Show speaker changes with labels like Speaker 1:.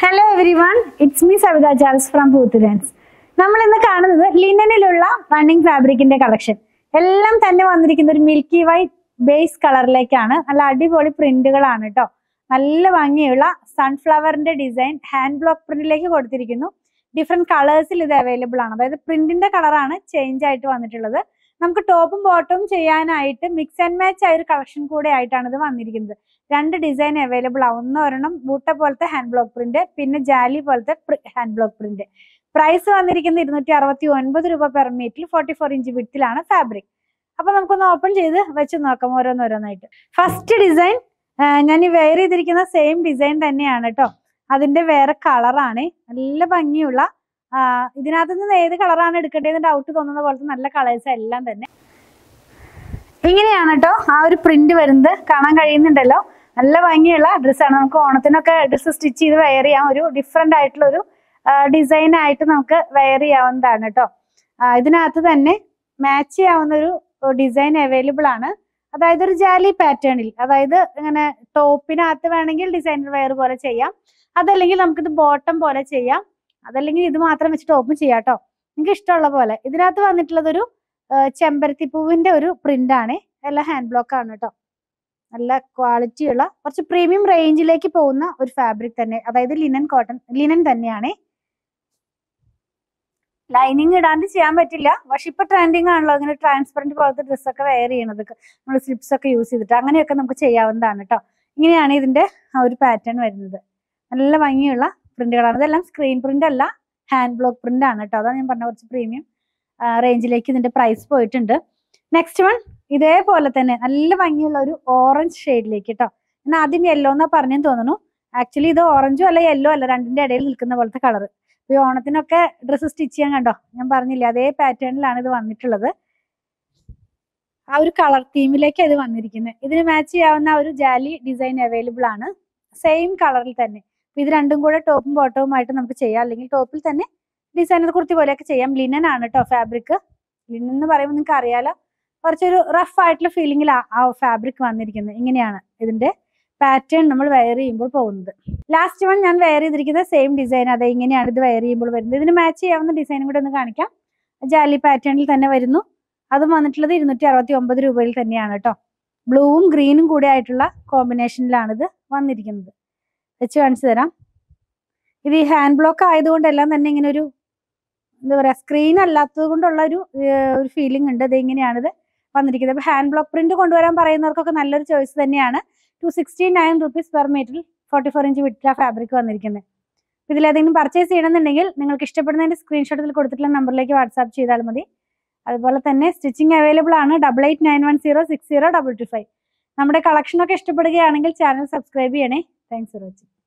Speaker 1: hello everyone it's me Savitha Charles from പൂത്തുരാൻസ് നമ്മൾ ഇന്ന് കാണുന്നത് ലിനനിലുള്ള റണ്ണിങ് ഫാബ്രിക്കിന്റെ കളക്ഷൻ എല്ലാം തന്നെ വന്നിരിക്കുന്ന ഒരു മിൽക്കി വൈറ്റ് ബേസ് കളറിലേക്കാണ് നല്ല അടിപൊളി പ്രിന്റുകളാണ് കേട്ടോ നല്ല ഭംഗിയുള്ള സൺഫ്ലവറിന്റെ ഡിസൈൻ ഹാൻഡ് ബ്ലോക്ക് പ്രിന്റിലേക്ക് കൊടുത്തിരിക്കുന്നു ഡിഫറെന്റ് കളേഴ്സിൽ ഇത് അവൈലബിൾ ആണ് അതായത് പ്രിന്റിന്റെ കളറാണ് ചേഞ്ച് ആയിട്ട് വന്നിട്ടുള്ളത് നമുക്ക് ടോപ്പും ബോട്ടവും ചെയ്യാനായിട്ട് മിക്സ് ആൻഡ് മാച്ച് ആയ ഒരു കളക്ഷൻ കൂടെ ആയിട്ടാണ് ഇത് വന്നിരിക്കുന്നത് രണ്ട് ഡിസൈൻ അവൈലബിൾ ആ ഒന്ന് ഒരെണ്ണം ബൂട്ട പോലത്തെ ഹാൻഡ് ബ്ലോക്ക് പ്രിന്റ് പിന്നെ ജാലി പോലത്തെ ഹാൻഡ് ബ്ലോക്ക് പ്രിന്റ് പ്രൈസ് വന്നിരിക്കുന്നത് ഇരുന്നൂറ്റി അറുപത്തി ഒൻപത് രൂപ പെർ മീറ്ററിൽ ഫോർട്ടി ഫോർ ഇഞ്ച് വിട്ടിലാണ് ഫാബ്രിക് അപ്പൊ നമുക്കൊന്ന് ഓപ്പൺ ചെയ്ത് വെച്ച് നോക്കാം ഓരോന്നോരോന്നായിട്ട് ഫസ്റ്റ് ഡിസൈൻ ഞാൻ ഈ വെയർ ചെയ്തിരിക്കുന്ന സെയിം ഡിസൈൻ തന്നെയാണ് കേട്ടോ അതിന്റെ വേറെ കളറാണ് നല്ല ഭംഗിയുള്ള ആ, ഇതിനകത്ത് നിന്ന് ഏത് കളറാണ് എടുക്കേണ്ടതെന്ന് ഡൗട്ട് തോന്നുന്ന പോലത്തെ നല്ല കളേഴ്സ് എല്ലാം തന്നെ ഇങ്ങനെയാണ് കേട്ടോ ആ ഒരു പ്രിന്റ് വരുന്നത് കാണാൻ കഴിയുന്നുണ്ടല്ലോ നല്ല ഭംഗിയുള്ള ഡ്രസ്സാണ് നമുക്ക് ഓണത്തിനൊക്കെ ഡ്രസ്സ് സ്റ്റിച്ച് ചെയ്ത് വെയർ ചെയ്യാം ഒരു ഡിഫറെന്റ് ആയിട്ടുള്ള ഒരു ഡിസൈൻ ആയിട്ട് നമുക്ക് വെയർ ചെയ്യാവുന്നതാണ് കേട്ടോ ആ, ഇതിനകത്ത് തന്നെ മാച്ച് ചെയ്യാവുന്ന ഒരു ഡിസൈൻ അവൈലബിൾ ആണ് അതായത് ഒരു ജാലി പാറ്റേണിൽ അതായത് ഇങ്ങനെ ടോപ്പിനകത്ത് വേണമെങ്കിൽ ഡിസൈനർ വെയർ പോലെ ചെയ്യാം അതല്ലെങ്കിൽ നമുക്കിത് ബോട്ടം പോലെ ചെയ്യാം അതല്ലെങ്കിൽ ഇത് മാത്രം വെച്ച് ടോപ്പും ചെയ്യാം കേട്ടോ നിങ്ങൾക്ക് ഇഷ്ടമുള്ള പോലെ ഇതിനകത്ത് വന്നിട്ടുള്ളത് ഒരു ചെമ്പരത്തി പൂവിന്റെ ഒരു പ്രിന്റ് ആണ് എല്ലാം ഹാൻഡ് ബ്ലോക്ക് ആണ് കേട്ടോ നല്ല ക്വാളിറ്റി ഉള്ള കുറച്ച് പ്രീമിയം റേഞ്ചിലേക്ക് പോകുന്ന ഒരു ഫാബ്രിക് തന്നെ അതായത് ലിനൻ കോട്ടൺ ലിനൻ തന്നെയാണ് ലൈനിങ് ഇടാണ്ട് ചെയ്യാൻ പറ്റില്ല പക്ഷെ ഇപ്പൊ ട്രെൻഡിങ് ആണല്ലോ ഇങ്ങനെ ട്രാൻസ്പെറന്റ് പോലത്തെ ഡ്രസ്സൊക്കെ വെയർ ചെയ്യണത് നമ്മൾ സ്ലിപ്സ് ഒക്കെ യൂസ് ചെയ്തിട്ട് അങ്ങനെയൊക്കെ നമുക്ക് ചെയ്യാവുന്നതാണ് കേട്ടോ ഇങ്ങനെയാണ് ഇതിന്റെ ആ ഒരു പാറ്റേൺ വരുന്നത് നല്ല ഭംഗിയുള്ള പ്രിന്റുകളാണ് ഇതെല്ലാം സ്ക്രീൻ പ്രിന്റ് അല്ല ഹാൻഡ് ബ്ലോക്ക് പ്രിന്റ് ആണ് കേട്ടോ അതാണ് ഞാൻ പറഞ്ഞ കുറച്ച് പ്രീമിയം റേഞ്ചിലേക്ക് ഇതിന്റെ പ്രൈസ് പോയിട്ടുണ്ട് നെക്സ്റ്റ് വൺ ഇതേപോലെ തന്നെ നല്ല ഭംഗിയുള്ള ഒരു ഓറഞ്ച് ഷെയ്ഡിലേക്ക് കേട്ടോ ഞാൻ ആദ്യം യെല്ലോ എന്നാ പറഞ്ഞെന്ന് തോന്നുന്നു ആക്ച്വലി ഇത് ഓറഞ്ചും അല്ല യെല്ലോ അല്ല രണ്ടിന്റെ ഇടയിൽ നിൽക്കുന്ന പോലത്തെ കളർ ഈ ഓണത്തിനൊക്കെ ഡ്രസ്സ് സ്റ്റിച്ച് ചെയ്യാൻ കണ്ടോ ഞാൻ പറഞ്ഞില്ലേ അതേ പാറ്റേണിലാണ് ഇത് വന്നിട്ടുള്ളത് ആ ഒരു കളർ തീമിലേക്ക് ഇത് വന്നിരിക്കുന്നത് ഇതിന് മാച്ച് ചെയ്യാവുന്ന ആ ഒരു ജാലി ഡിസൈൻ അവൈലബിൾ ആണ് സെയിം കളറിൽ തന്നെ അപ്പൊ ഇത് രണ്ടും കൂടെ ടോപ്പും ബോട്ടവും ആയിട്ട് നമുക്ക് ചെയ്യാം അല്ലെങ്കിൽ ടോപ്പിൽ തന്നെ ഡിസൈനർ കുർത്തി പോലെയൊക്കെ ചെയ്യാം ലിനൻ ആണ് കേട്ടോ ഫാബ്രിക് ലിനൻ എന്ന് പറയുമ്പോൾ നിങ്ങൾക്ക് അറിയാലോ കുറച്ചൊരു റഫ് ആയിട്ടുള്ള ഫീലിംഗിലാണ് ആ ഫാബ്രിക് വന്നിരിക്കുന്നത് ഇങ്ങനെയാണ് ഇതിന്റെ പാറ്റേൺ നമ്മൾ വെയർ ചെയ്യുമ്പോൾ പോകുന്നത് ലാസ്റ്റ് വൺ ഞാൻ വെയർ ചെയ്തിരിക്കുന്ന സെയിം ഡിസൈൻ അതെ ഇങ്ങനെയാണ് ഇത് വെയർ ചെയ്യുമ്പോൾ വരുന്നത് ഇതിന് മാച്ച് ചെയ്യാവുന്ന ഡിസൈനും കൂടെ ഒന്ന് കാണിക്കാം ജാലി പാറ്റേണിൽ തന്നെ വരുന്നു അതും വന്നിട്ടുള്ളത് ഇരുന്നൂറ്റി അറുപത്തി ഒമ്പത് രൂപയിൽ തന്നെയാണ് കേട്ടോ ബ്ലൂവും ഗ്രീനും കൂടെ ആയിട്ടുള്ള കോമ്പിനേഷനിലാണ് ഇത് വന്നിരിക്കുന്നത് വെച്ച് കാണിച്ചു തരാം ഇത് ഈ ഹാൻഡ് ബ്ലോക്ക് ആയതുകൊണ്ട് എല്ലാം തന്നെ ഇങ്ങനെ ഒരു എന്താ പറയാ സ്ക്രീൻ അല്ലാത്തത് കൊണ്ടുള്ള ഒരു ഏർ, ഒരു ഫീലിംഗ് ഉണ്ട് ഇത് ഇങ്ങനെയാണിത് വന്നിരിക്കുന്നത് അപ്പൊ ഹാൻഡ് ബ്ലോക്ക് പ്രിന്റ് കൊണ്ടുവരാൻ പറയുന്നവർക്കൊക്കെ നല്ലൊരു ചോയ്സ് തന്നെയാണ് two sixty nine rupees per മീറ്ററിൽ ഫോർട്ടി ഫോർ ഇഞ്ച് വിട്ട ഫാബ്രിക് വന്നിരിക്കുന്നത് ഇതിലേതെങ്കിലും പർച്ചേസ് ചെയ്യണമെന്നുണ്ടെങ്കിൽ നിങ്ങൾക്ക് ഇഷ്ടപ്പെടുന്നതിന്റെ സ്ക്രീൻഷോട്ടിൽ കൊടുത്തിട്ടുള്ള നമ്പറിലേക്ക് വാട്സാപ്പ് ചെയ്താൽ മതി അതുപോലെ തന്നെ സ്റ്റിച്ചിങ് അവൈലബിൾ ആണ് double eight nine one zero six zero double two five നമ്മുടെ കളക്ഷൻ ഒക്കെ ഇഷ്ടപ്പെടുകയാണെങ്കിൽ ചാനൽ സബ്സ്ക്രൈബ് ചെയ്യണേ താങ്ക്സ് ഫോർ വാച്ചിങ്